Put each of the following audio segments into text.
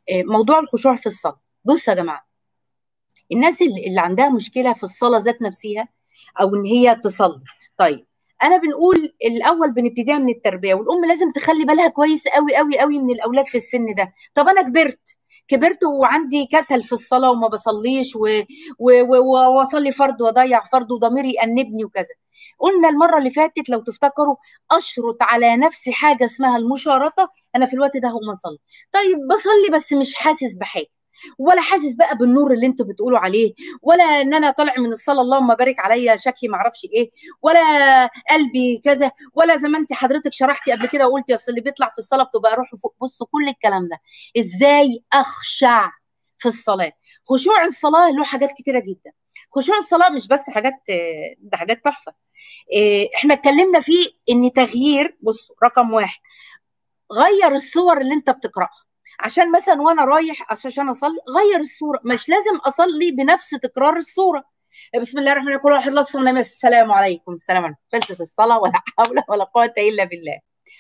آه، موضوع الخشوع في الصلاه بصوا يا جماعه الناس اللي اللي عندها مشكله في الصلاه ذات نفسها او ان هي تصلي طيب انا بنقول الاول بنبتديها من التربيه والام لازم تخلي بالها كويس قوي قوي قوي من الاولاد في السن ده طب انا كبرت كبرت وعندي كسل في الصلاه وما بصليش و- و- و- واصلي فرض واضيع فرض وضميري يأنبني وكذا قلنا المره اللي فاتت لو تفتكروا اشرط على نفسي حاجه اسمها المشارطه انا في الوقت ده هقوم اصلي طيب بصلي بس مش حاسس بحاجه ولا حاسس بقى بالنور اللي انتوا بتقولوا عليه ولا ان انا طالع من الصلاه اللهم بارك عليا شكلي معرفش ايه ولا قلبي كذا ولا زي ما انت حضرتك شرحتي قبل كده وقلتي اصل اللي بيطلع في الصلاه بتبقى روحه فوق بصوا كل الكلام ده ازاي اخشع في الصلاه خشوع الصلاه له حاجات كتيره جدا خشوع الصلاه مش بس حاجات آه، ده حاجات تحفه آه، احنا اتكلمنا فيه ان تغيير بصوا رقم واحد غير الصور اللي انت بتقراها عشان مثلا وانا رايح عشان اصلي غير الصوره مش لازم اصلي بنفس تكرار الصوره بسم الله الرحمن الرحيم كل واحد الله الصلاه السلام عليكم السلام عليكم خلصت الصلاه ولا حول ولا قوه الا بالله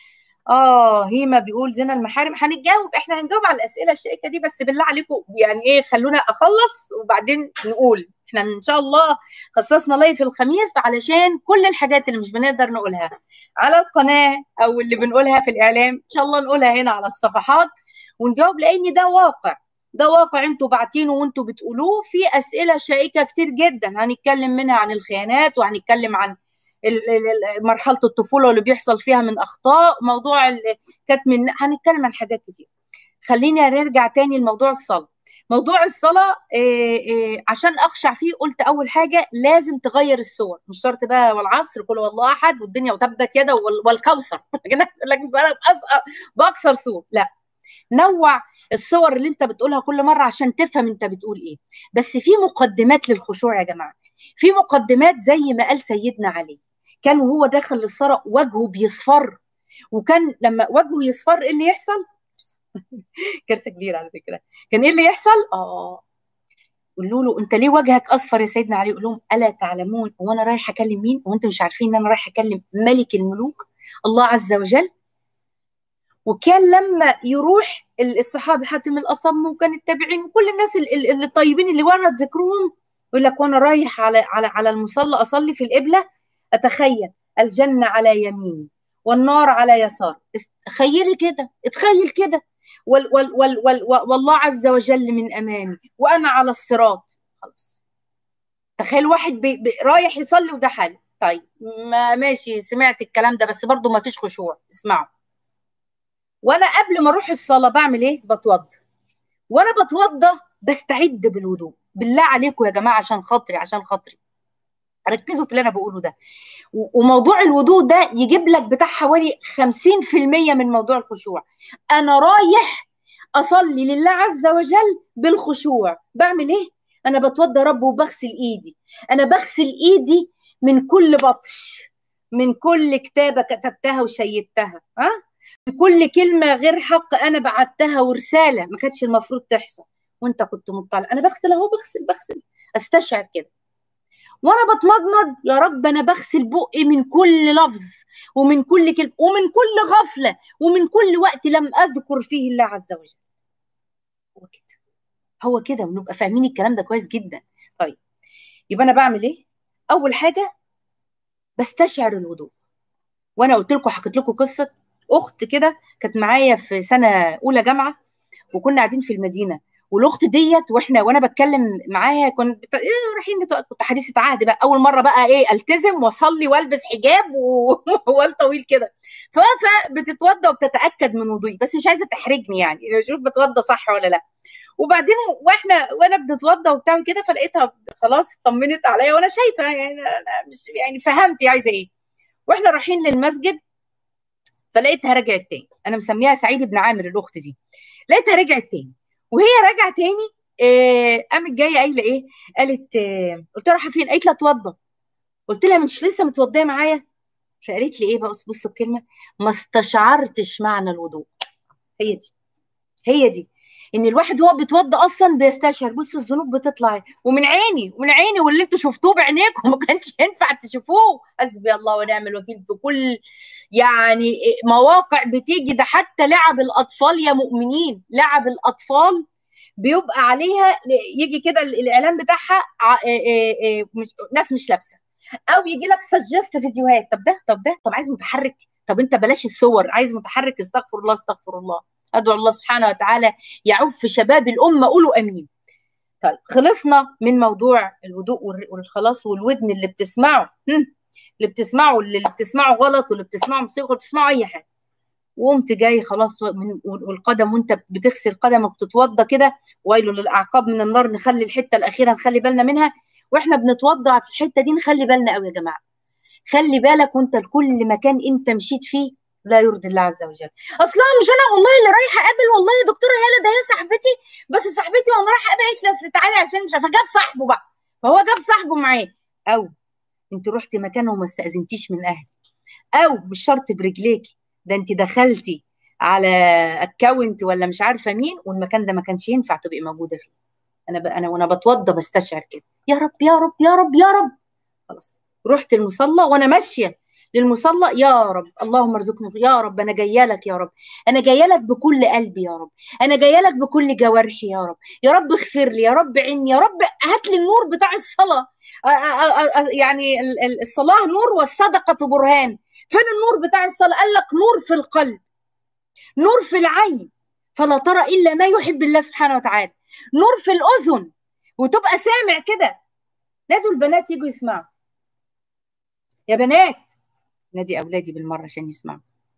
اه هيما بيقول زنا المحارم هنتجاوب احنا هنجاوب على الاسئله الشائكه دي بس بالله عليكم يعني ايه خلونا اخلص وبعدين نقول احنا ان شاء الله خصصنا لايف الخميس علشان كل الحاجات اللي مش بنقدر نقولها على القناه او اللي بنقولها في الاعلام ان شاء الله نقولها هنا على الصفحات ونجاوب لان ده واقع ده واقع انتوا باعتينه وانتوا بتقولوه في اسئله شائكه كتير جدا هنتكلم منها عن الخيانات وهنتكلم عن ال- ال- ال- مرحله الطفوله واللي بيحصل فيها من اخطاء موضوع ال- كتم الن- هنتكلم عن حاجات كتير خليني نرجع تاني لموضوع الصلاه موضوع الصلاه إيه إيه عشان اخشع فيه قلت اول حاجه لازم تغير الصور مش شرط بقى والعصر كل والله احد والدنيا وتبت يدا وال- والكوثر لكن صلاة بأص- باكثر صور لا نوع الصور اللي انت بتقولها كل مره عشان تفهم انت بتقول ايه بس في مقدمات للخشوع يا جماعه في مقدمات زي ما قال سيدنا علي كان وهو داخل للصلاه وجهه بيصفر وكان لما وجهه يصفر ايه اللي يحصل كارثه كبيره على فكره كان ايه اللي يحصل اه قولوا له انت ليه وجهك اصفر يا سيدنا علي يقول لهم الا تعلمون هو انا رايح اكلم مين هو انتم مش عارفين ان انا رايح اكلم ملك الملوك الله عز وجل وكان لما يروح الصحابي حاتم الاصم وكان التابعين وكل الناس ال- ال- الطيبين اللي ورد ذكرهم يقول لك وانا رايح على على على المصلى اصلي في القبله اتخيل الجنه على يميني والنار على يسار تخيلي كده اتخيل كده وال وال وال وال والله عز وجل من امامي وانا على الصراط خلاص تخيل واحد بي بي رايح يصلي وده حاله طيب ما ماشي سمعت الكلام ده بس برضه ما فيش خشوع اسمعوا وانا قبل ما اروح الصلاه بعمل ايه بتوضى وانا بتوضى بستعد بالوضوء بالله عليكم يا جماعه عشان خاطري عشان خاطري ركزوا في اللي انا بقوله ده و- وموضوع الوضوء ده يجيب لك بتاع حوالي 50% من موضوع الخشوع انا رايح اصلي لله عز وجل بالخشوع بعمل ايه انا بتوضى يا رب وبغسل ايدي انا بغسل ايدي من كل بطش من كل كتابه كتبتها وشيدتها ها من كل كلمه غير حق انا بعتها ورساله ما كانتش المفروض تحصل وانت كنت مطلع انا بغسل اهو بغسل بغسل استشعر كده وانا بتمضمض يا رب انا بغسل بقي من كل لفظ ومن كل كلمه ومن كل غفله ومن كل وقت لم اذكر فيه الله عز وجل هو كده هو كده ونبقى فاهمين الكلام ده كويس جدا طيب يبقى انا بعمل ايه اول حاجه بستشعر الوضوء وانا قلت لكم حكيت لكم قصه اخت كده كانت معايا في سنه اولى جامعه وكنا قاعدين في المدينه والاخت ديت واحنا وانا بتكلم معاها كنت بت... إيه رايحين نت- كنت حديثه عهد بقى اول مره بقى ايه التزم واصلي والبس حجاب ووال طويل كده فواقفه بتتوضى وبتتاكد من وضوئي بس مش عايزه تحرجني يعني شوف بتوضى صح ولا لا وبعدين واحنا وانا بنتوضى وبتاع كده فلقيتها خلاص طمنت عليا وانا شايفه يعني أنا مش يعني فهمت هي عايزه ايه واحنا رايحين للمسجد فلقيتها رجعت تاني انا مسميها سعيد بن عامر الاخت دي لقيتها رجعت تاني وهي راجعه تاني آه، قامت جايه قايله ايه قالت آه، قلت لها رايحه فين قالت لي اتوضى قلت لها مش لسه متوضيه معايا فقالت لي ايه بقى بص بص الكلمه ما استشعرتش معنى الوضوء هي دي هي دي ان الواحد وهو بيتوضى اصلا بيستشعر بصوا الذنوب بتطلع ومن عيني ومن عيني واللي انتوا شفتوه بعينيكم ما كانش ينفع تشوفوه حسبي الله ونعم الوكيل في كل يعني مواقع بتيجي ده حتى لعب الاطفال يا مؤمنين لعب الاطفال بيبقى عليها يجي كده الاعلان بتاعها مش ناس مش لابسه او يجي لك سجست فيديوهات طب ده طب ده طب عايز متحرك طب انت بلاش الصور عايز متحرك استغفر الله استغفر الله ادعو الله سبحانه وتعالى يعف شباب الامه قولوا امين طيب خلصنا من موضوع الهدوء والخلاص والودن اللي بتسمعه اللي بتسمعه اللي بتسمعه غلط واللي بتسمعه موسيقى بتسمعه اي حاجه وقمت جاي خلاص من والقدم وانت بتغسل قدمك بتتوضى كده ويل للاعقاب من النار نخلي الحته الاخيره نخلي بالنا منها واحنا بنتوضى في الحته دي نخلي بالنا قوي يا جماعه خلي بالك وانت لكل مكان انت مشيت فيه لا يرضي الله عز وجل اصلا مش انا والله اللي رايحه اقابل والله يا دكتوره هاله ده هي صاحبتي بس صاحبتي وانا رايحه اقابل قالت لي اصل تعالي عشان مش عارفه جاب صاحبه بقى فهو جاب صاحبه معاه او انت رحتي مكان وما استاذنتيش من اهلك او مش شرط برجليكي ده انت دخلتي على اكونت ولا مش عارفه مين والمكان ده ما كانش ينفع تبقي موجوده فيه انا ب... انا وانا بتوضى بستشعر كده يا رب يا رب يا رب يا رب خلاص رحت المصلى وانا ماشيه للمصلى يا رب اللهم ارزقني يا رب انا جايه لك يا رب انا جايه لك بكل قلبي يا رب انا جايه لك بكل جوارحي يا رب يا رب اغفر لي يا رب عيني يا رب هات لي النور بتاع الصلاه يعني الصلاه نور والصدقه برهان فين النور بتاع الصلاه قال لك نور في القلب نور في العين فلا ترى الا ما يحب الله سبحانه وتعالى نور في الاذن وتبقى سامع كده نادوا البنات يجوا يسمعوا يا بنات نادي اولادي بالمره عشان يسمعوا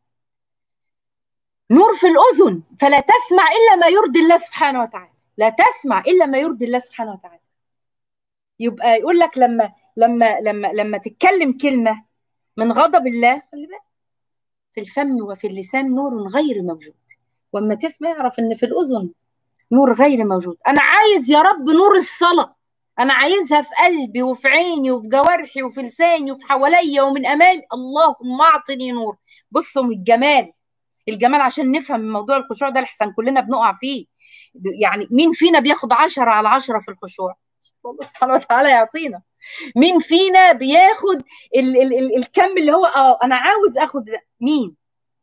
نور في الاذن فلا تسمع الا ما يرضي الله سبحانه وتعالى لا تسمع الا ما يرضي الله سبحانه وتعالى يبقى يقول لك لما لما لما لما تتكلم كلمه من غضب الله خلي بالك في الفم وفي اللسان نور غير موجود واما تسمع اعرف ان في الاذن نور غير موجود انا عايز يا رب نور الصلاه انا عايزها في قلبي وفي عيني وفي جوارحي وفي لساني وفي حواليا ومن امامي اللهم اعطني نور بصوا من الجمال الجمال عشان نفهم موضوع الخشوع ده لحسن كلنا بنقع فيه يعني مين فينا بياخد عشرة على عشرة في الخشوع الله سبحانه وتعالى يعطينا مين فينا بياخد ال ال ال الكم اللي هو اه انا عاوز اخد ده مين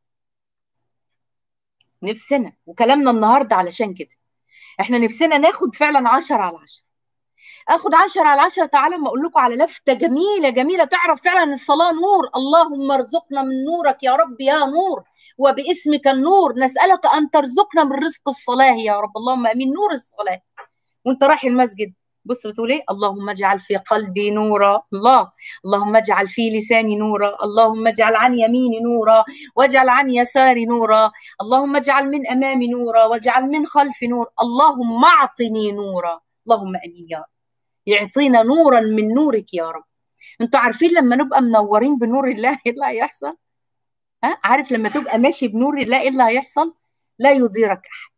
نفسنا وكلامنا النهارده علشان كده احنا نفسنا ناخد فعلا عشرة على عشرة اخد 10 على 10 تعالى ما اقول لكم على لفته جميله جميله تعرف فعلا ان الصلاه نور اللهم ارزقنا من نورك يا رب يا نور وباسمك النور نسالك ان ترزقنا من رزق الصلاه يا رب اللهم امين نور الصلاه وانت رايح المسجد بص بتقول ايه اللهم اجعل في قلبي نورا الله اللهم اجعل في لساني نورا اللهم اجعل عن يميني نورا واجعل عن يساري نورا اللهم اجعل من امامي نورا واجعل من خلفي نور اللهم اعطني نورا اللهم امين يا رب يعطينا نورا من نورك يا رب انتوا عارفين لما نبقى منورين بنور الله ايه اللي هيحصل ها عارف لما تبقى ماشي بنور الله ايه اللي هيحصل لا يضيرك احد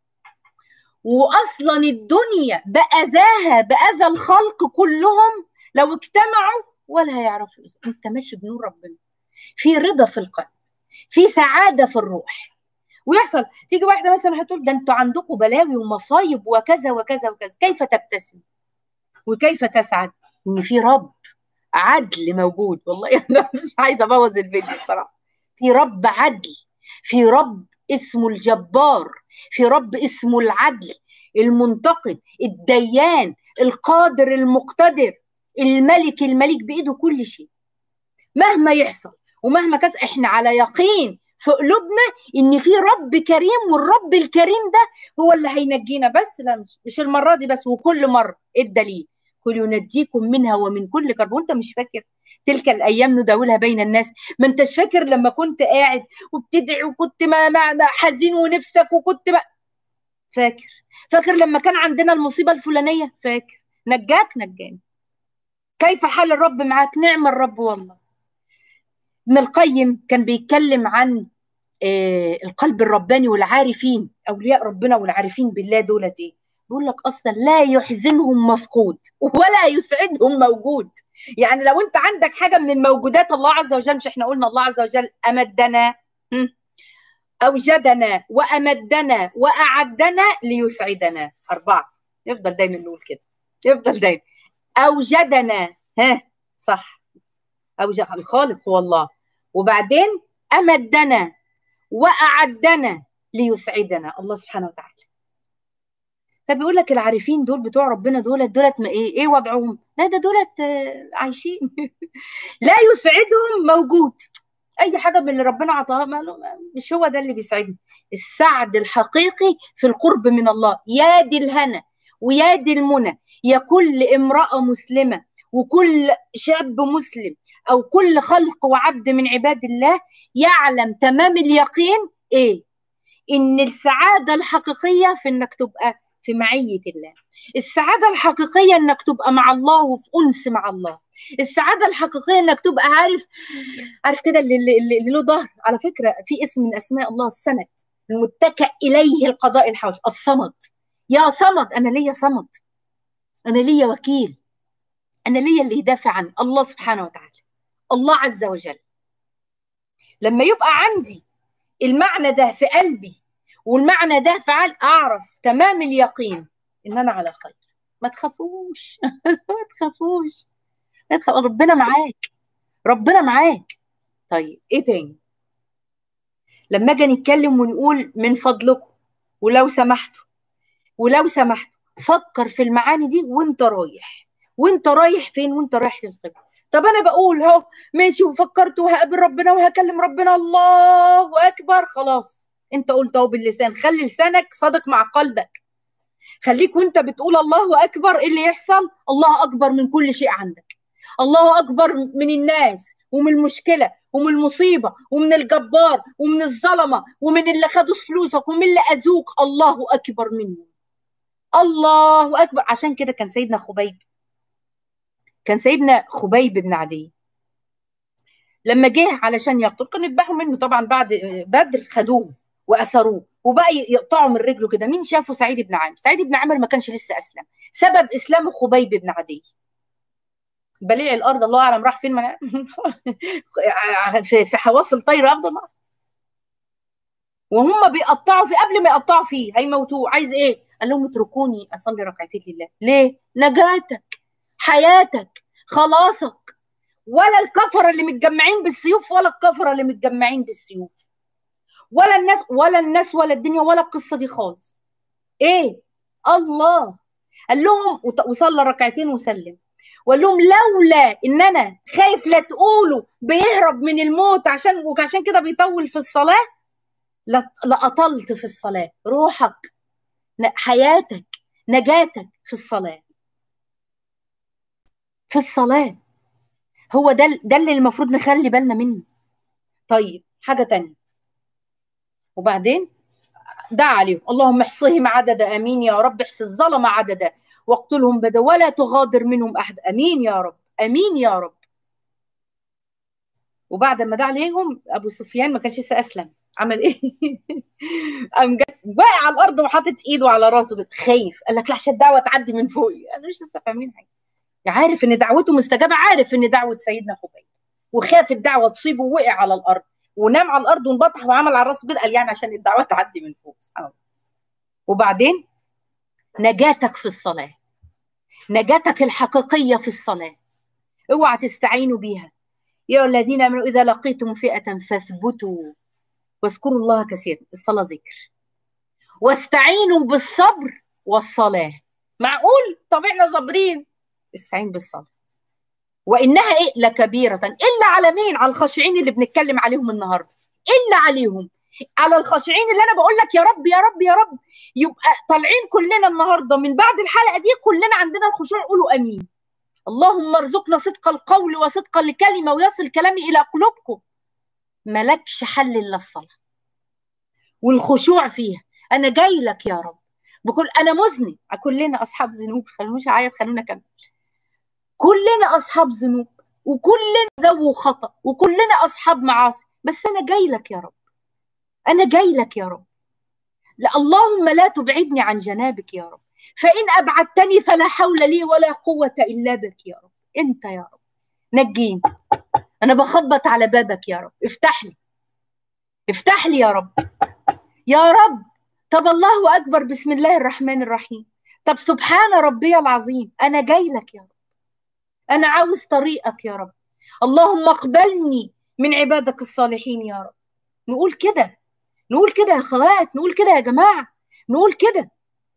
واصلا الدنيا باذاها باذى الخلق كلهم لو اجتمعوا ولا هيعرفوا انت ماشي بنور ربنا في رضا في القلب في سعاده في الروح ويحصل تيجي واحده مثلا هتقول ده انتوا عندكم بلاوي ومصايب وكذا وكذا وكذا كيف تبتسم وكيف تسعد ان في رب عدل موجود والله انا مش عايزه ابوظ الفيديو الصراحه في رب عدل في رب اسمه الجبار في رب اسمه العدل المنتقم الديان القادر المقتدر الملك الملك بايده كل شيء مهما يحصل ومهما كذا احنا على يقين في قلوبنا ان في رب كريم والرب الكريم ده هو اللي هينجينا بس لا مش, مش المره دي بس وكل مره ايه الدليل كل ينجيكم منها ومن كل كرب وانت مش فاكر تلك الايام نداولها بين الناس ما انتش فاكر لما كنت قاعد وبتدعي وكنت ما, ما, ما حزين ونفسك وكنت ما فاكر فاكر لما كان عندنا المصيبه الفلانيه فاكر نجاك نجاني كيف حال الرب معاك نعم الرب والله ابن القيم كان بيتكلم عن آه القلب الرباني والعارفين اولياء ربنا والعارفين بالله دولت ايه بيقول لك اصلا لا يحزنهم مفقود ولا يسعدهم موجود يعني لو انت عندك حاجه من الموجودات الله عز وجل مش احنا قلنا الله عز وجل امدنا اوجدنا وامدنا واعدنا ليسعدنا اربعه يفضل دايما نقول كده يفضل دايما اوجدنا ها صح اوجد الخالق هو الله وبعدين امدنا واعدنا ليسعدنا الله سبحانه وتعالى فبيقول لك العارفين دول بتوع ربنا دولت دولت ما ايه ايه وضعهم لا ده دولت آه، عايشين لا يسعدهم موجود اي حاجه من اللي ربنا عطاها مش هو ده اللي بيسعدني السعد الحقيقي في القرب من الله يا دي الهنا ويا دي المنى يا كل امراه مسلمه وكل شاب مسلم او كل خلق وعبد من عباد الله يعلم تمام اليقين ايه ان السعاده الحقيقيه في انك تبقى في معيه الله السعاده الحقيقيه انك تبقى مع الله وفي انس مع الله السعاده الحقيقيه انك تبقى عارف عارف كده اللي, اللي, اللي له ظهر على فكره في اسم من اسماء الله السند المتكئ اليه القضاء الحوج الصمد يا صمد انا ليا صمد انا ليا وكيل انا ليا اللي يدافع عن الله سبحانه وتعالى الله عز وجل لما يبقى عندي المعنى ده في قلبي والمعنى ده فعل اعرف تمام اليقين ان انا على خير ما تخافوش ما تخافوش ما تخاف ربنا معاك ربنا معاك طيب ايه تاني لما اجي نتكلم ونقول من فضلكم ولو سمحتوا ولو سمحتوا فكر في المعاني دي وانت رايح وانت رايح فين وانت رايح للقبله طب انا بقول اهو ماشي وفكرت وهقابل ربنا وهكلم ربنا الله اكبر خلاص انت قلت اهو باللسان خلي لسانك صادق مع قلبك خليك وانت بتقول الله اكبر ايه اللي يحصل الله اكبر من كل شيء عندك الله اكبر من الناس ومن المشكله ومن المصيبه ومن الجبار ومن الظلمه ومن اللي خدوا فلوسك ومن اللي اذوك الله اكبر منه الله اكبر عشان كده كان سيدنا خبيب كان سيدنا خبيب بن عدي لما جه علشان يقتل كانوا يذبحوا منه طبعا بعد بدر خدوه واسروه وبقى يقطعوا من رجله كده مين شافه سعيد بن عامر سعيد بن عامر ما كانش لسه اسلم سبب اسلامه خبيب بن عدي بليع الارض الله اعلم راح فين من في حواصل طير افضل ما وهم بيقطعوا في قبل ما يقطعوا فيه هيموتوه عايز ايه قال لهم اتركوني اصلي ركعتين لله ليه نجاتك حياتك خلاصك ولا الكفره اللي متجمعين بالسيوف ولا الكفره اللي متجمعين بالسيوف ولا الناس ولا الناس ولا الدنيا ولا القصه دي خالص ايه الله قال لهم وصلى ركعتين وسلم وقال لهم لولا ان انا خايف لا تقولوا بيهرب من الموت عشان وعشان كده بيطول في الصلاه لاطلت في الصلاه روحك حياتك نجاتك في الصلاه في الصلاه هو ده ده اللي المفروض نخلي بالنا منه طيب حاجه تانية وبعدين دعا عليهم اللهم احصهم عددا امين يا رب احص الظلم عددا واقتلهم بدا ولا تغادر منهم احد امين يا رب امين يا رب وبعد ما دعا عليهم ابو سفيان ما كانش لسه اسلم عمل ايه؟ قام واقع على الارض وحاطط ايده على راسه كده خايف قال لك لا عشان الدعوه تعدي من فوقي انا مش لسه فاهمين حاجه عارف ان دعوته مستجابه عارف ان دعوه سيدنا خبيب وخاف الدعوه تصيبه ووقع على الارض ونام على الارض وانبطح وعمل على راسه كده قال يعني عشان الدعوه تعدي من فوق سبحان الله وبعدين نجاتك في الصلاه نجاتك الحقيقيه في الصلاه اوعى تستعينوا بيها يا الذين امنوا اذا لقيتم فئه فاثبتوا واذكروا الله كثيرا الصلاه ذكر واستعينوا بالصبر والصلاه معقول طب احنا صابرين استعين بالصلاه وانها ايه لكبيره الا على مين على الخاشعين اللي بنتكلم عليهم النهارده الا عليهم على الخاشعين اللي انا بقول لك يا رب يا رب يا رب يبقى طالعين كلنا النهارده من بعد الحلقه دي كلنا عندنا الخشوع قولوا امين اللهم ارزقنا صدق القول وصدق الكلمه ويصل كلامي الى قلوبكم ملكش حل الا الصلاه والخشوع فيها انا جاي لك يا رب بقول انا مذنب كلنا اصحاب ذنوب خلونيش اعيط خلونا اكمل كلنا اصحاب ذنوب وكلنا ذو خطا وكلنا اصحاب معاصي بس انا جاي لك يا رب انا جاي لك يا رب لا اللهم لا تبعدني عن جنابك يا رب فان ابعدتني فلا حول لي ولا قوه الا بك يا رب انت يا رب نجيني انا بخبط على بابك يا رب افتح لي افتح لي يا رب يا رب طب الله اكبر بسم الله الرحمن الرحيم طب سبحان ربي العظيم انا جاي لك يا رب انا عاوز طريقك يا رب اللهم اقبلني من عبادك الصالحين يا رب نقول كده نقول كده يا اخوات نقول كده يا جماعه نقول كده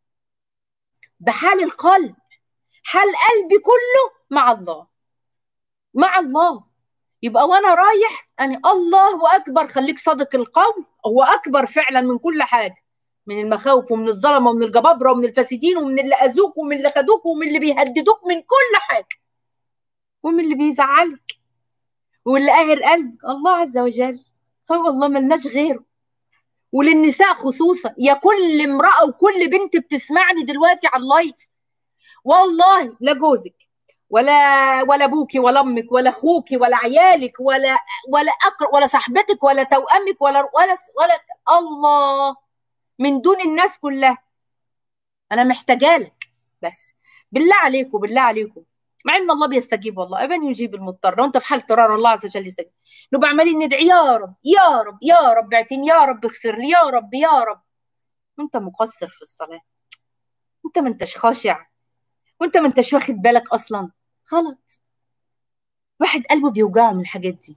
بحال القلب حال قلبي كله مع الله مع الله يبقى وانا رايح أنا الله اكبر خليك صادق القول هو اكبر فعلا من كل حاجه من المخاوف ومن الظلمه ومن الجبابره ومن الفاسدين ومن اللي اذوك ومن اللي خدوك ومن اللي بيهددوك من كل حاجه ومن اللي بيزعلك واللي قاهر قلبك الله عز وجل هو والله ملناش غيره وللنساء خصوصا يا كل امرأة وكل بنت بتسمعني دلوقتي على اللايف والله لا جوزك ولا ولا ابوكي ولا امك ولا اخوكي ولا عيالك ولا ولا أقر ولا صاحبتك ولا توأمك ولا ولا ولا الله من دون الناس كلها انا محتاجه لك بس بالله عليكم بالله عليكم مع ان الله بيستجيب والله ابن يجيب المضطر لو انت في حال اضطرار الله عز وجل يستجيب نبقى عمالين ندعي يا رب يا رب يا رب اعتني يا رب اغفر لي يا رب يا رب وانت مقصر في الصلاه انت ما انتش خاشع وانت ما انتش واخد بالك اصلا غلط واحد قلبه بيوجعه من الحاجات دي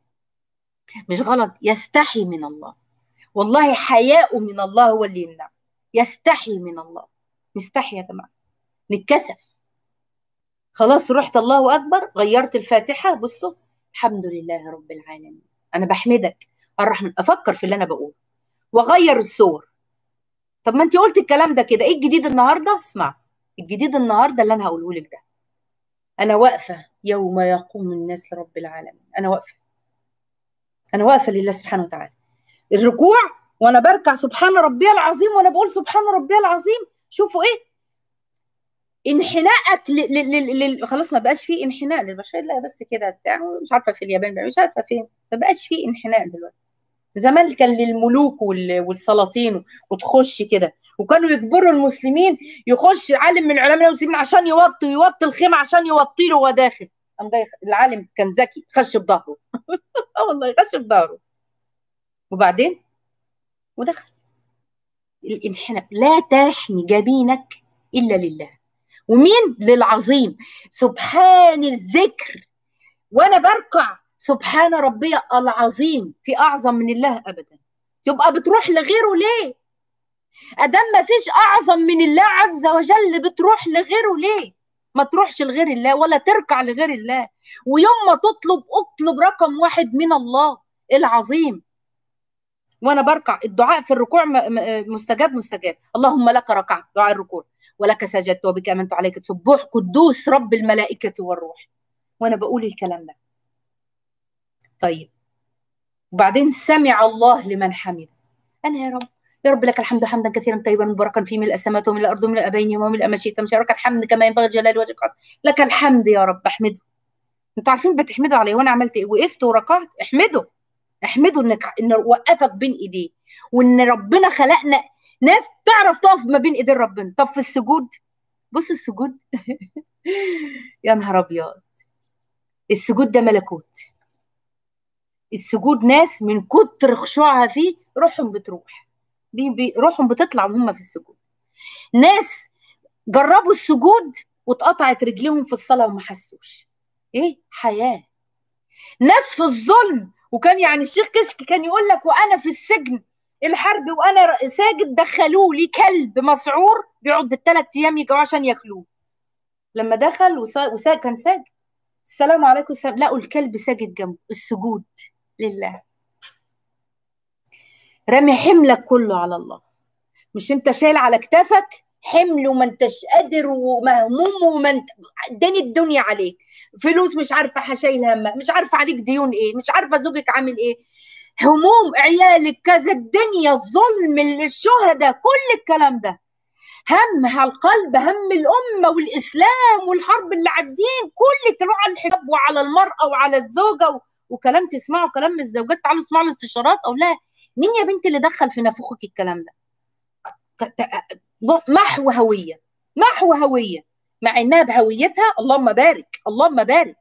مش غلط يستحي من الله والله حياؤه من الله هو اللي يمنع يستحي من الله نستحي يا جماعه نتكسف خلاص رحت الله اكبر غيرت الفاتحه بصوا الحمد لله رب العالمين انا بحمدك الرحمن افكر في اللي انا بقوله واغير الصور طب ما انت قلت الكلام ده كده ايه الجديد النهارده اسمع الجديد النهارده اللي انا هقوله لك ده انا واقفه يوم يقوم الناس لرب العالمين انا واقفه انا واقفه لله سبحانه وتعالى الركوع وانا بركع سبحان ربي العظيم وانا بقول سبحان ربي العظيم شوفوا ايه انحنائك ل... ل... ل... خلاص ما بقاش فيه انحناء للبشر لا بس كده بتاع مش عارفه في اليابان مش عارفه فين ما بقاش فيه انحناء دلوقتي زمان كان للملوك وال... والسلاطين وتخش كده وكانوا يجبروا المسلمين يخش عالم من علماء المسلمين عشان يوطي يوطي الخيمه عشان يوطي له وهو داخل قام جاي العالم كان ذكي خش بظهره اه والله خش بظهره وبعدين ودخل الانحناء لا تحني جبينك الا لله ومين للعظيم سبحان الذكر وانا بركع سبحان ربي العظيم في اعظم من الله ابدا يبقى بتروح لغيره ليه ادم ما فيش اعظم من الله عز وجل بتروح لغيره ليه ما تروحش لغير الله ولا تركع لغير الله ويوم ما تطلب اطلب رقم واحد من الله العظيم وانا بركع الدعاء في الركوع مستجاب مستجاب اللهم لك ركعت دعاء الركوع ولك سجدت وبك امنت عليك سبوح قدوس رب الملائكه والروح وانا بقول الكلام ده طيب وبعدين سمع الله لمن حمده انا يا رب يا رب لك الحمد حمدا كثيرا طيبا مباركا في ملء السماوات وملء الارض وملء بينهما وملء ما شئت من لك الحمد كما ينبغي جلال وجهك لك الحمد يا رب احمده انتوا عارفين بتحمدوا عليه وانا عملت ايه وقفت وركعت احمده احمده انك ان وقفك بين ايديه وان ربنا خلقنا ناس تعرف تقف ما بين ايدين ربنا طب في السجود بص السجود يا نهار ابيض السجود ده ملكوت السجود ناس من كتر خشوعها فيه روحهم بتروح بي بي روحهم بتطلع وهم في السجود ناس جربوا السجود واتقطعت رجليهم في الصلاه وما حسوش ايه حياه ناس في الظلم وكان يعني الشيخ كشك كان يقول لك وانا في السجن الحرب وانا ساجد دخلوه لي كلب مسعور بيقعد بالثلاث ايام يجوا عشان ياكلوه لما دخل وسا... وسا... كان ساجد السلام عليكم السلام لقوا الكلب ساجد جنبه السجود لله رمي حملك كله على الله مش انت شايل على كتافك حمل وما انتش قادر ومهموم وما انت دين الدنيا عليك فلوس مش عارفه شايل همك مش عارفه عليك ديون ايه مش عارفه زوجك عامل ايه هموم عيالك كذا الدنيا الظلم الشهداء كل الكلام ده هم القلب هم الأمة والإسلام والحرب اللي على الدين كل الكلام على الحجاب وعلى المرأة وعلى الزوجة وكلام تسمعوا كلام من الزوجات تعالوا اسمعوا الاستشارات أو لا مين يا بنت اللي دخل في نافوخك الكلام ده محو هوية محو هوية مع انها بهويتها اللهم بارك اللهم بارك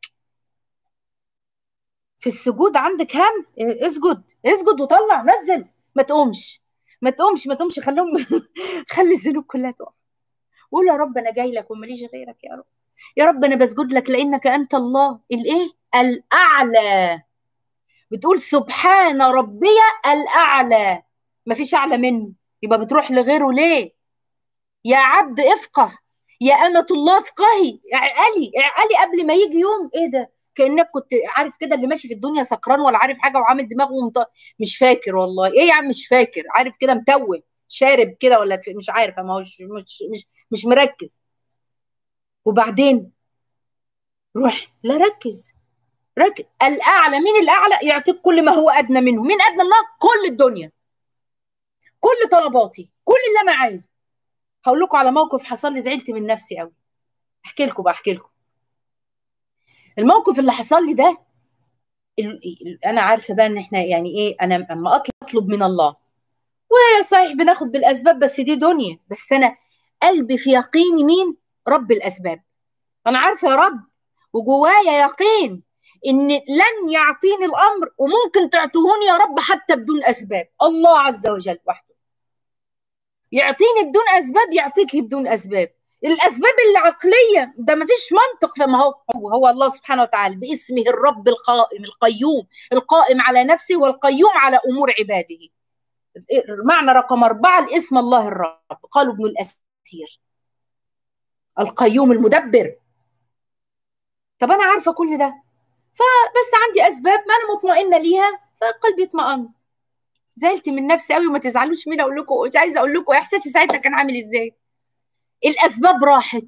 في السجود عندك هم اسجد اسجد وطلع نزل ما تقومش ما تقومش ما تقومش خليهم خلي الذنوب كلها تقع قول يا رب انا جاي لك وماليش غيرك يا رب يا رب انا بسجد لك لانك انت الله الايه الاعلى بتقول سبحان ربي الاعلى مفيش اعلى منه يبقى بتروح لغيره ليه يا عبد افقه يا أمة الله افقهي اعقلي اعقلي قبل ما يجي يوم ايه ده كانك كنت عارف كده اللي ماشي في الدنيا سكران ولا عارف حاجه وعامل دماغه ومط... مش فاكر والله ايه يا عم مش فاكر عارف كده متوه شارب كده ولا مش عارفه ما هوش مش مش مش مركز وبعدين روح لا ركز ركز الاعلى مين الاعلى يعطيك كل ما هو ادنى منه مين ادنى منه كل الدنيا كل طلباتي كل اللي انا عايزه هقول لكم على موقف حصل لي زعلت من نفسي قوي احكي لكم بقى احكي لكم الموقف اللي حصل لي ده انا عارفه بقى ان احنا يعني ايه انا اما اطلب من الله وصحيح بناخد بالاسباب بس دي دنيا بس انا قلبي في يقيني مين رب الاسباب انا عارفه يا رب وجوايا يقين ان لن يعطيني الامر وممكن تعطوهوني يا رب حتى بدون اسباب الله عز وجل وحده يعطيني بدون اسباب يعطيك بدون اسباب الاسباب العقليه ده ما فيش منطق فما هو هو الله سبحانه وتعالى باسمه الرب القائم القيوم القائم على نفسه والقيوم على امور عباده معنى رقم أربعة الاسم الله الرب قالوا ابن الأسير القيوم المدبر طب أنا عارفة كل ده فبس عندي أسباب ما أنا مطمئنة ليها فقلبي اطمئن زعلت من نفسي قوي وما تزعلوش مني اقول لكم مش عايزه اقول لكم احساسي ساعتها كان عامل ازاي الاسباب راحت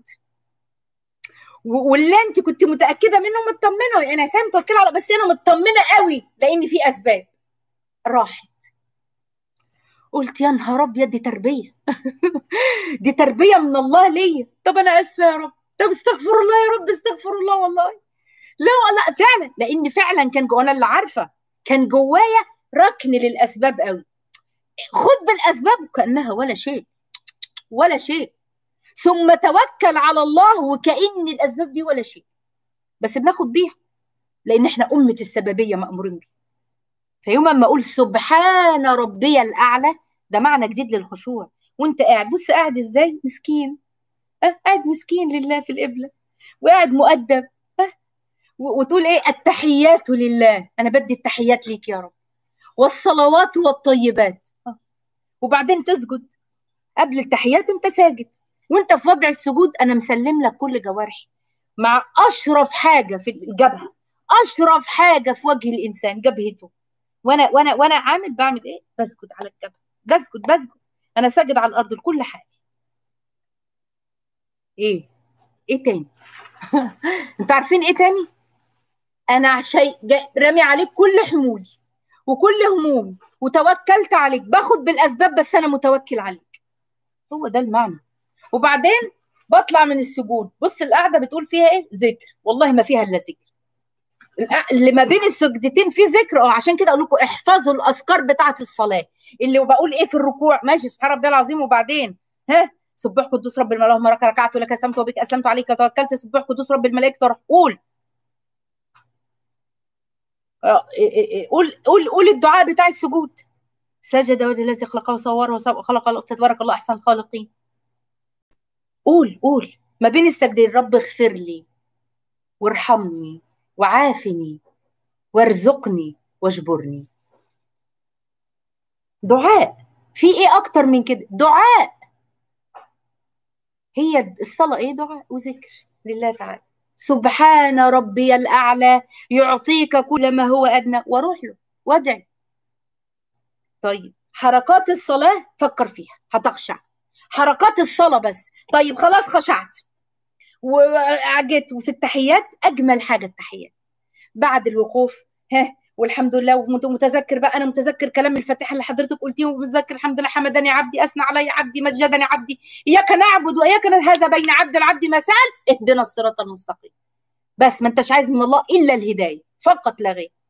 واللي انت كنت متاكده منه مطمنه انا سام متوكله على بس انا مطمنه قوي لان في اسباب راحت قلت يا نهار ابيض دي تربيه دي تربيه من الله ليا طب انا اسفه يا رب طب استغفر الله يا رب استغفر الله والله لا لا فعلا لان فعلا كان جو انا اللي عارفه كان جوايا ركن للاسباب قوي خد بالاسباب كانها ولا شيء ولا شيء ثم توكل على الله وكأن الاسباب دي ولا شيء بس بناخد بيها لان احنا امه السببيه مامورين بيها فيوم ما اقول سبحان ربي الاعلى ده معنى جديد للخشوع وانت قاعد بص قاعد ازاي مسكين أه قاعد مسكين لله في القبله وقاعد مؤدب أه وتقول ايه التحيات لله انا بدي التحيات ليك يا رب والصلوات والطيبات أه. وبعدين تسجد قبل التحيات انت ساجد وانت في وضع السجود انا مسلم لك كل جوارحي مع اشرف حاجه في الجبهه اشرف حاجه في وجه الانسان جبهته وانا وانا وانا عامل بعمل ايه بسجد على الجبهه بسجد بسجد انا ساجد على الارض لكل حاجه ايه ايه تاني انتوا عارفين ايه تاني انا شيء رامي عليك كل حمولي وكل همومي وتوكلت عليك باخد بالاسباب بس انا متوكل عليك هو ده المعنى وبعدين بطلع من السجود بص القعده بتقول فيها ايه ذكر والله ما فيها الا ذكر اللي ما بين السجدتين في ذكر اه عشان كده اقول لكم احفظوا الاذكار بتاعه الصلاه اللي بقول ايه في الركوع ماشي سبحان ربي العظيم وبعدين ها سبح قدوس رب الملائكه اللهم لك ركعت ولك اسلمت وبك اسلمت عليك توكلت سبح قدوس رب الملائكه روح قول قول قول قول الدعاء بتاع السجود سجد وجه الذي خلقه وصوره وخلق تبارك الله احسن الخالقين قول قول ما بين السجدين رب اغفر لي وارحمني وعافني وارزقني واجبرني دعاء في ايه اكتر من كده دعاء هي الصلاه ايه دعاء وذكر لله تعالى سبحان ربي الاعلى يعطيك كل ما هو ادنى واروح له وادعي طيب حركات الصلاه فكر فيها هتخشع حركات الصلاه بس طيب خلاص خشعت وجيت وفي التحيات اجمل حاجه التحيات بعد الوقوف ها والحمد لله ومتذكر بقى انا متذكر كلام الفاتحه اللي حضرتك قلتيه ومتذكر الحمد لله حمدني عبدي اثنى علي عبدي مجدني عبدي اياك نعبد واياك هذا بين عبد العبد مسال اهدنا الصراط المستقيم بس ما انتش عايز من الله الا الهدايه فقط لا غير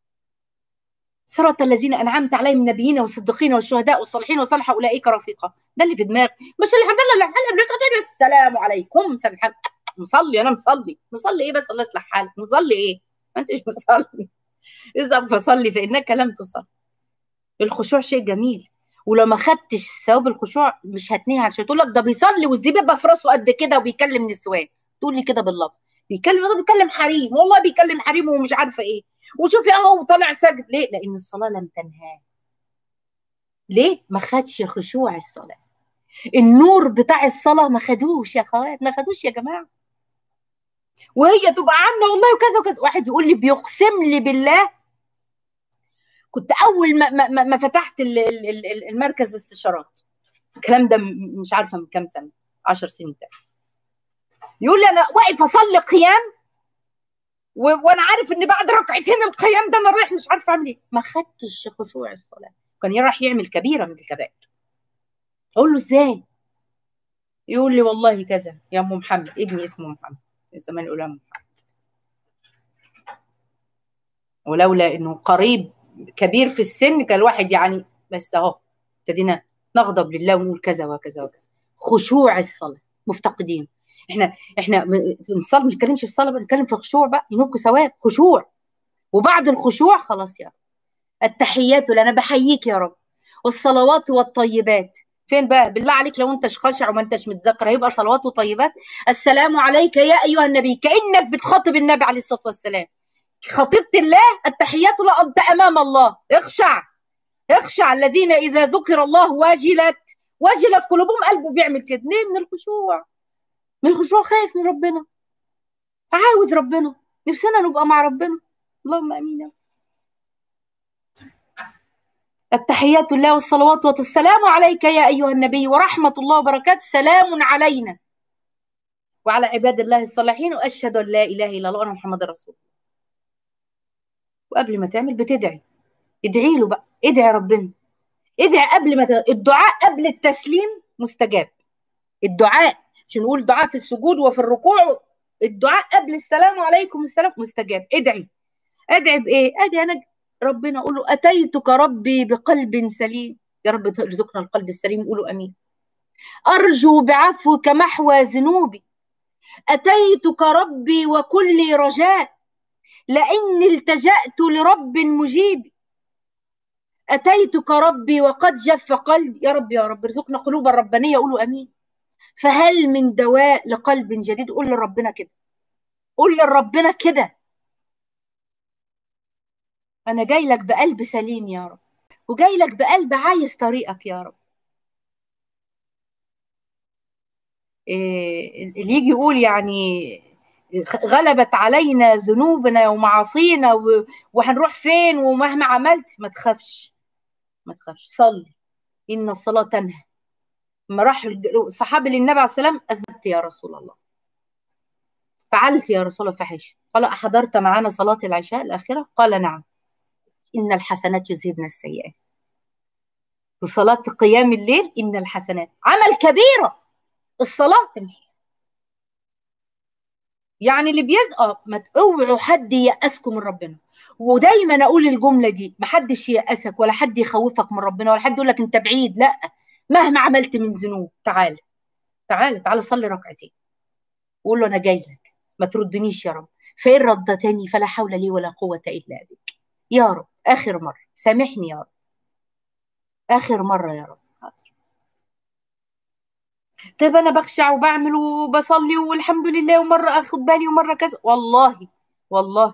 صراط الذين انعمت عليهم من النبيين والصديقين والشهداء والصالحين وصالح اولئك رفيقا ده اللي في دماغي مش اللي الحمد لله السلام عليكم سلام مصلي انا مصلي مصلي ايه بس الله يصلح حالك مصلي ايه ما انتش مصلي اذا فصلي فانك لم تصل الخشوع شيء جميل ولو ما خدتش ثواب الخشوع مش هتنيه عشان تقول لك ده بيصلي والزبيبه في راسه قد كده وبيكلم نسوان تقول لي كده باللفظ بيكلم ده بيكلم حريم والله بيكلم حريم ومش عارفه ايه وشوفي اهو طالع ساجد ليه؟ لان الصلاه لم تنهاه ليه؟ ما خدش خشوع الصلاه النور بتاع الصلاه ما خدوش يا اخوات ما خدوش يا جماعه وهي تبقى عامله والله وكذا وكذا واحد يقول لي بيقسم لي بالله كنت اول ما ما, ما فتحت المركز الاستشارات الكلام ده مش عارفه من كام سنه 10 سنين تاني يقول لي انا واقف اصلي قيام وانا عارف ان بعد ركعتين القيام ده انا رايح مش عارفه اعمل ايه ما خدتش خشوع الصلاه كان راح يعمل كبيره من الكبائر اقول له ازاي يقول لي والله كذا يا ام محمد ابني اسمه محمد زمان يقول محمد ولولا انه قريب كبير في السن كان الواحد يعني بس اهو ابتدينا نغضب لله ونقول كذا وكذا وكذا خشوع الصلاه مفتقدين احنا احنا بنصلي ما بنتكلمش في الصلاه بنتكلم في الخشوع بقى ينوبكوا ثواب خشوع وبعد الخشوع خلاص يا رب التحيات انا بحييك يا رب والصلوات والطيبات فين بقى بالله عليك لو انتش خاشع وما انتش متذكر هيبقى صلوات وطيبات السلام عليك يا ايها النبي كانك بتخاطب النبي عليه الصلاه والسلام خطيبه الله التحيات لا انت امام الله اخشع اخشع الذين اذا ذكر الله وجلت وجلت قلوبهم قلبه بيعمل كده ليه من الخشوع من الخشوع خايف من ربنا عاوز ربنا نفسنا نبقى مع ربنا اللهم امين التحيات الله والصلوات والسلام عليك يا ايها النبي ورحمه الله وبركاته سلام علينا وعلى عباد الله الصالحين واشهد ان لا اله الا الله وان محمد رسول الله وقبل ما تعمل بتدعي ادعي له بقى ادعي ربنا ادعي قبل ما ت... الدعاء قبل التسليم مستجاب الدعاء مش نقول دعاء في السجود وفي الركوع الدعاء قبل السلام عليكم السلام مستجاب ادعي ادعي بايه ادعي انا ربنا اقول له اتيتك ربي بقلب سليم يا رب ارزقنا القلب السليم قولوا امين ارجو بعفوك محو ذنوبي اتيتك ربي وكلي رجاء لاني التجات لرب مجيب اتيتك ربي وقد جف قلبي يا رب يا رب ارزقنا قلوبا ربانيه قولوا امين فهل من دواء لقلب جديد قول لربنا كده قول لربنا كده انا جاي لك بقلب سليم يا رب وجاي لك بقلب عايز طريقك يا رب إيه اللي يجي يقول يعني غلبت علينا ذنوبنا ومعاصينا وهنروح فين ومهما عملت ما تخافش ما تخافش صلي ان الصلاه تنهى لما راح صحابي للنبي عليه السلام اذنبت يا رسول الله فعلت يا رسول الله فحش قال احضرت معنا صلاه العشاء الاخره قال نعم ان الحسنات يذهبن السيئات وصلاه قيام الليل ان الحسنات عمل كبيره الصلاه تنهي يعني اللي بيز اه ما اوعوا حد يأسكم من ربنا ودايما اقول الجمله دي ما حدش يأسك ولا حد يخوفك من ربنا ولا حد يقول لك انت بعيد لا مهما عملت من ذنوب تعال تعال تعال صلي ركعتين وقول له انا جاي لك ما تردنيش يا رب فان ردتني فلا حول لي ولا قوه الا بك يا رب اخر مره سامحني يا رب اخر مره يا رب حاضر طيب انا بخشع وبعمل وبصلي والحمد لله ومره اخد بالي ومره كذا والله والله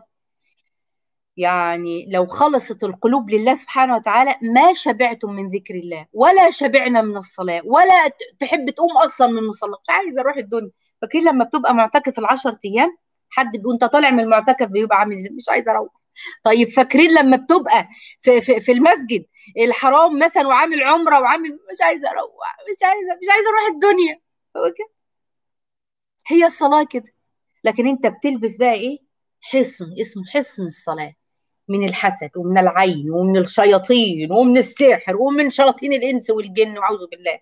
يعني لو خلصت القلوب لله سبحانه وتعالى ما شبعتم من ذكر الله ولا شبعنا من الصلاة ولا تحب تقوم أصلا من المصلى مش عايزة أروح الدنيا فاكرين لما بتبقى معتكف العشر أيام حد وأنت طالع من المعتكف بيبقى عامل ازاي مش عايزة أروح طيب فاكرين لما بتبقى في, في, في المسجد الحرام مثلا وعامل عمرة وعامل مش عايزة أروح مش عايزة مش عايزة أروح الدنيا هو كده هي الصلاة كده لكن أنت بتلبس بقى إيه حصن اسمه حصن الصلاه من الحسد ومن العين ومن الشياطين ومن السحر ومن شياطين الانس والجن واعوذ بالله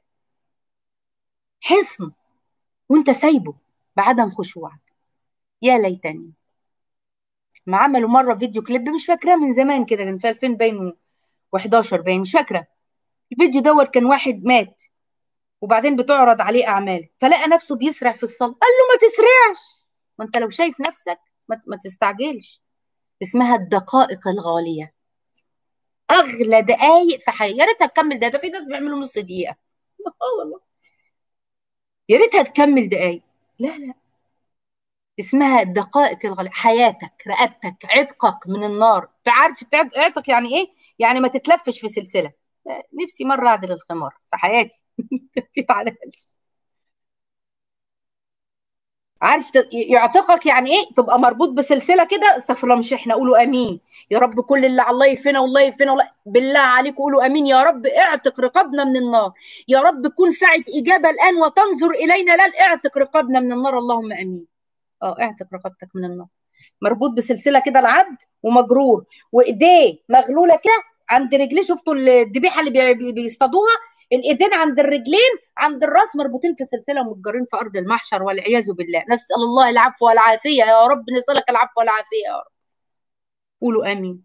حصن وانت سايبه بعدم خشوعك يا ليتني ما عملوا مره فيديو كليب مش فاكراه من زمان كده كان في 2000 باين و11 باين مش فاكره الفيديو دوت كان واحد مات وبعدين بتعرض عليه اعمال فلقى نفسه بيسرع في الصلاه قال له ما تسرعش ما انت لو شايف نفسك ما تستعجلش اسمها الدقائق الغالية اغلى دقايق في حياتي يا ريتها تكمل ده ده في ناس بيعملوا نص دقيقه اه والله يا ريتها تكمل دقايق لا لا اسمها دقائق الغلاء حياتك رقبتك عتقك من النار تعرف عتق يعني ايه يعني ما تتلفش في سلسله نفسي مره اعدل الخمار في حياتي في تعدلش عارف يعتقك يعني ايه تبقى مربوط بسلسله كده استغفر الله مش احنا قولوا امين يا رب كل اللي على الله يفنا والله يفنا والله بالله عليكم قولوا امين يا رب اعتق رقابنا من النار يا رب كن ساعه اجابه الان وتنظر الينا لا اعتق رقابنا من النار اللهم امين اه اعتق رقبتك من النار مربوط بسلسله كده العبد ومجرور وايديه مغلوله كده عند رجليه شفتوا الذبيحه اللي بيصطادوها الايدين عند الرجلين عند الراس مربوطين في سلسله ومتجرين في ارض المحشر والعياذ بالله نسال الله العفو والعافيه يا رب نسالك العفو والعافيه يا رب قولوا امين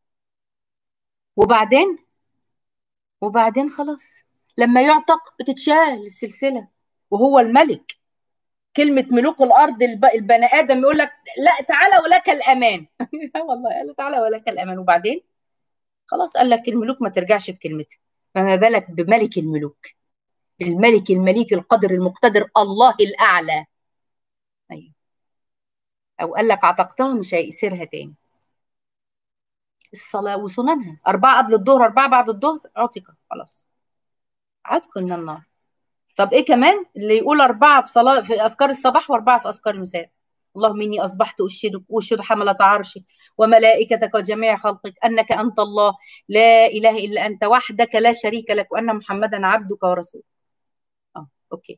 وبعدين وبعدين خلاص لما يعتق بتتشال السلسله وهو الملك كلمة ملوك الأرض البني آدم يقول لك لا تعالى ولك الأمان والله قال له تعالى ولك الأمان وبعدين خلاص قال لك الملوك ما ترجعش في كلمتها فما بالك بملك الملوك الملك المليك القدر المقتدر الله الأعلى أيوه أو قال لك عتقتها مش هيأسرها تاني الصلاة وسننها أربعة قبل الظهر أربعة بعد الظهر عتق خلاص عتق من النار طب إيه كمان اللي يقول أربعة في صلاة في أذكار الصباح وأربعة في أذكار المساء اللهم إني أصبحت أشهدك وأشهد حملة عرشك وملائكتك وجميع خلقك أنك أنت الله لا إله إلا أنت وحدك لا شريك لك وأن محمدا عبدك ورسولك آه أوكي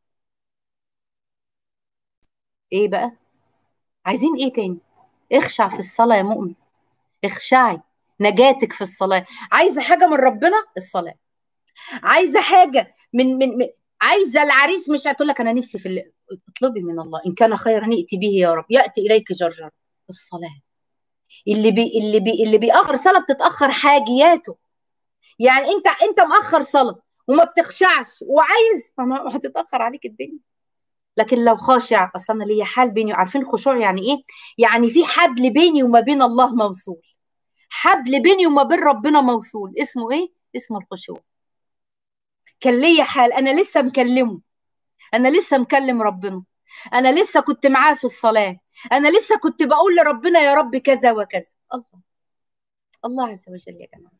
إيه بقى عايزين إيه تاني اخشع في الصلاة يا مؤمن اخشعي نجاتك في الصلاة عايزة حاجة من ربنا الصلاة عايزة حاجة من من, من عايزة العريس مش هتقول لك أنا نفسي في اللي. اطلبي من الله إن كان خيرا ائتي به يا رب يأتي إليك جرجر الصلاة اللي بي اللي بي اللي بيأخر صلاة بتتأخر حاجياته يعني أنت أنت مأخر صلاة وما بتخشعش وعايز هتتأخر عليك الدنيا لكن لو خاشع اصل انا ليا حال بيني عارفين الخشوع يعني ايه؟ يعني في حبل بيني وما بين الله موصول حبل بيني وما بين ربنا موصول اسمه ايه؟ اسمه الخشوع كان ليا حال انا لسه مكلمه انا لسه مكلم ربنا انا لسه كنت معاه في الصلاه انا لسه كنت بقول لربنا يا رب كذا وكذا الله الله عز وجل يا جماعه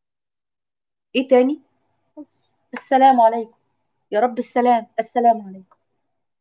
ايه تاني السلام عليكم يا رب السلام السلام عليكم